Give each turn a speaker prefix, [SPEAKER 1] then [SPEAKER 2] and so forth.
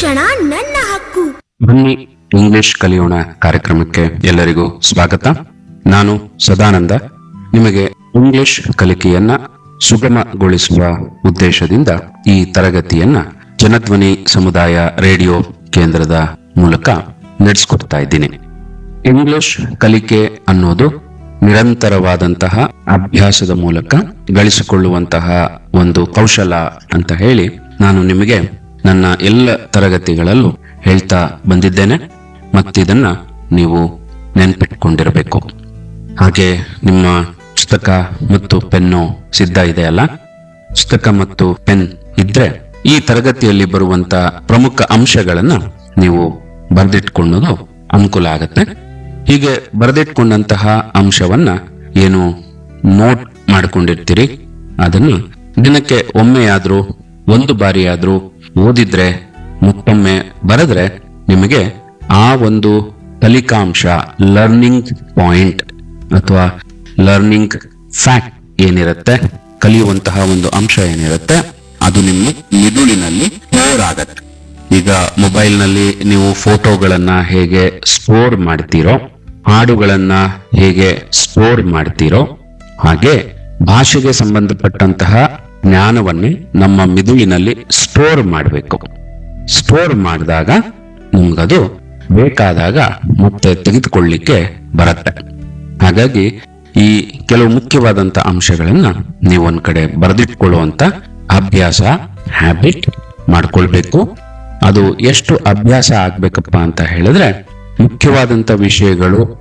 [SPEAKER 1] ಶಿಕ್ಷಣ ನನ್ನ ಹಕ್ಕು
[SPEAKER 2] ಬನ್ನಿ ಇಂಗ್ಲಿಷ್ ಕಲಿಯೋಣ ಕಾರ್ಯಕ್ರಮಕ್ಕೆ ಎಲ್ಲರಿಗೂ ಸ್ವಾಗತ ನಾನು ಸದಾನಂದ ನಿಮಗೆ ಇಂಗ್ಲಿಷ್ ಕಲಿಕೆಯನ್ನ ಸುಗಮಗೊಳಿಸುವ ಉದ್ದೇಶದಿಂದ ಈ ತರಗತಿಯನ್ನ ಜನಧ್ವನಿ ಸಮುದಾಯ ರೇಡಿಯೋ ಕೇಂದ್ರದ ಮೂಲಕ ನಡೆಸ್ಕೊಡ್ತಾ ಇದ್ದೀನಿ ಇಂಗ್ಲಿಷ್ ಕಲಿಕೆ ಅನ್ನೋದು ನಿರಂತರವಾದಂತಹ ಅಭ್ಯಾಸದ ಮೂಲಕ ಗಳಿಸಿಕೊಳ್ಳುವಂತಹ ಒಂದು ಕೌಶಲ ಅಂತ ಹೇಳಿ ನಾನು ನಿಮಗೆ ನನ್ನ ಎಲ್ಲ ತರಗತಿಗಳಲ್ಲೂ ಹೇಳ್ತಾ ಬಂದಿದ್ದೇನೆ ಮತ್ತಿದನ್ನ ನೀವು ನೆನ್ಪಿಟ್ಕೊಂಡಿರಬೇಕು ಹಾಗೆ ನಿಮ್ಮ ಪುಸ್ತಕ ಮತ್ತು ಪೆನ್ನು ಸಿದ್ಧ ಇದೆಯಲ್ಲ ಪುಸ್ತಕ ಮತ್ತು ಪೆನ್ ಇದ್ರೆ ಈ ತರಗತಿಯಲ್ಲಿ ಬರುವಂತ ಪ್ರಮುಖ ಅಂಶಗಳನ್ನ ನೀವು ಬರೆದಿಟ್ಕೊಳ್ಳೋದು ಅನುಕೂಲ ಆಗತ್ತೆ ಹೀಗೆ ಬರೆದಿಟ್ಕೊಂಡಂತಹ ಅಂಶವನ್ನ ಏನು ನೋಟ್ ಮಾಡ್ಕೊಂಡಿರ್ತೀರಿ ಅದನ್ನು ದಿನಕ್ಕೆ ಒಮ್ಮೆಯಾದ್ರೂ ಒಂದು ಬಾರಿಯಾದ್ರೂ ಓದಿದ್ರೆ ಮತ್ತೊಮ್ಮೆ ಬರೆದ್ರೆ ನಿಮಗೆ ಆ ಒಂದು ಫಲಿತಾಂಶ ಲರ್ನಿಂಗ್ ಪಾಯಿಂಟ್ ಅಥವಾ ಲರ್ನಿಂಗ್ ಫ್ಯಾಕ್ಟ್ ಏನಿರುತ್ತೆ ಕಲಿಯುವಂತಹ ಒಂದು ಅಂಶ ಏನಿರುತ್ತೆ ಅದು ನಿಮ್ಮ ಮಿದುಳಿನಲ್ಲಿ ಸ್ಟೋರ್ ಆಗತ್ತೆ ಈಗ ಮೊಬೈಲ್ ನಲ್ಲಿ ನೀವು ಫೋಟೋಗಳನ್ನ ಹೇಗೆ ಸ್ಟೋರ್ ಮಾಡ್ತೀರೋ ಹಾಡುಗಳನ್ನ ಹೇಗೆ ಸ್ಟೋರ್ ಮಾಡ್ತೀರೋ ಹಾಗೆ ಭಾಷೆಗೆ ಸಂಬಂಧಪಟ್ಟಂತಹ ಜ್ಞಾನವನ್ನೇ ನಮ್ಮ ಮಿದುಳಿನಲ್ಲಿ ಸ್ಟೋರ್ ಮಾಡಬೇಕು ಸ್ಟೋರ್ ಮಾಡಿದಾಗ ನಿಮ್ಗದು ಬೇಕಾದಾಗ ಮತ್ತೆ ತೆಗೆದುಕೊಳ್ಳಿಕ್ಕೆ ಬರುತ್ತೆ ಹಾಗಾಗಿ ಈ ಕೆಲವು ಮುಖ್ಯವಾದಂತ ಅಂಶಗಳನ್ನ ನೀವು ಒಂದ್ ಕಡೆ ಬರೆದಿಟ್ಕೊಳ್ಳುವಂತ ಅಭ್ಯಾಸ ಹ್ಯಾಬಿಟ್ ಮಾಡ್ಕೊಳ್ಬೇಕು ಅದು ಎಷ್ಟು ಅಭ್ಯಾಸ ಆಗ್ಬೇಕಪ್ಪ ಅಂತ ಹೇಳಿದ್ರೆ ಮುಖ್ಯವಾದಂತ ವಿಷಯಗಳು